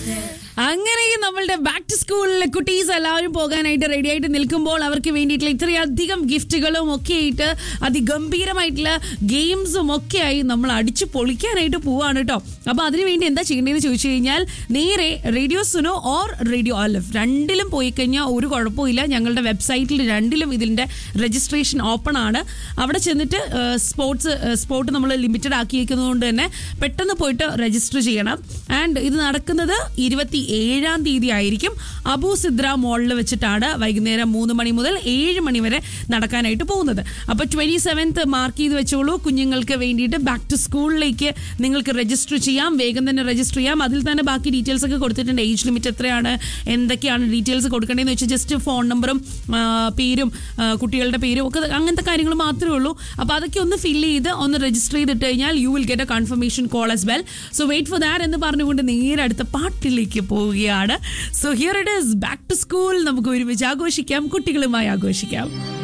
അങ്ങനെ നമ്മളുടെ back to സ്കൂളിലെ കുട്ടീസ് എല്ലാവരും പോകാനായിട്ട് റെഡി ആയിട്ട് നിൽക്കുമ്പോൾ അവർക്ക് വേണ്ടിയിട്ടുള്ള ഇത്രയധികം ഗിഫ്റ്റുകളും ഒക്കെ ആയിട്ട് അതിഗംഭീരമായിട്ടുള്ള ഗെയിംസും ഒക്കെ ആയി നമ്മൾ അടിച്ചു പൊളിക്കാനായിട്ട് പോവാണ് കേട്ടോ അപ്പൊ അതിനു വേണ്ടി എന്താ ചെയ്യേണ്ടതെന്ന് ചോദിച്ചു കഴിഞ്ഞാൽ നേരെ radio Suno or radio Alef രണ്ടിലും പോയി കഴിഞ്ഞാൽ ഒരു കുഴപ്പമില്ല ഞങ്ങളുടെ വെബ്സൈറ്റിൽ രണ്ടിലും ഇതിന്റെ രജിസ്ട്രേഷൻ ഓപ്പൺ ആണ് അവിടെ ചെന്നിട്ട് സ്പോർട്സ് സ്പോർട്ട് നമ്മൾ ലിമിറ്റഡ് ആക്കിയിരിക്കുന്നതുകൊണ്ട് തന്നെ പെട്ടെന്ന് പോയിട്ട് രജിസ്റ്റർ ചെയ്യണം ആൻഡ് ഇത് നടക്കുന്നത് ഇരുപത്തി ഏഴാം തീയതി ആയിരിക്കും അബു സിദ്ര മോളിൽ വെച്ചിട്ടാണ് വൈകുന്നേരം മൂന്ന് മണി മുതൽ ഏഴ് മണി വരെ നടക്കാനായിട്ട് പോകുന്നത് അപ്പൊ ട്വന്റി സെവൻത്ത് മാർക്ക് ചെയ്ത് വെച്ചോളൂ കുഞ്ഞുങ്ങൾക്ക് വേണ്ടിയിട്ട് ബാക്ക് ടു സ്കൂളിലേക്ക് നിങ്ങൾക്ക് രജിസ്റ്റർ ചെയ്യാം വേഗം തന്നെ രജിസ്റ്റർ ചെയ്യാം അതിൽ തന്നെ ബാക്കി ഡീറ്റെയിൽസ് ഒക്കെ കൊടുത്തിട്ടുണ്ട് ഏജ് ലിമിറ്റ് എത്രയാണ് എന്തൊക്കെയാണ് ഡീറ്റെയിൽസ് കൊടുക്കേണ്ടതെന്ന് വെച്ചാൽ ജസ്റ്റ് ഫോൺ നമ്പറും ആ, പേരും ആ, കുട്ടികളുടെ പേരും ഒക്കെ അങ്ങനത്തെ കാര്യങ്ങൾ മാത്രമേ ഉള്ളൂ അപ്പോൾ അതൊക്കെ ഒന്ന് ഫില്ല് ചെയ്ത് ഒന്ന് രജിസ്റ്റർ ചെയ്തിട്ട് കഴിഞ്ഞാൽ you will get a confirmation call as well so wait for that എന്ന് പറഞ്ഞുകൊണ്ട് നേരെ അടുത്ത പാട്ടിലേക്ക് പോവുകയാണ് so here it is back to school നമുക്ക് ഒരുമിച്ച് ആഘോഷിക്കാം കുട്ടികളുമായി ആഘോഷിക്കാം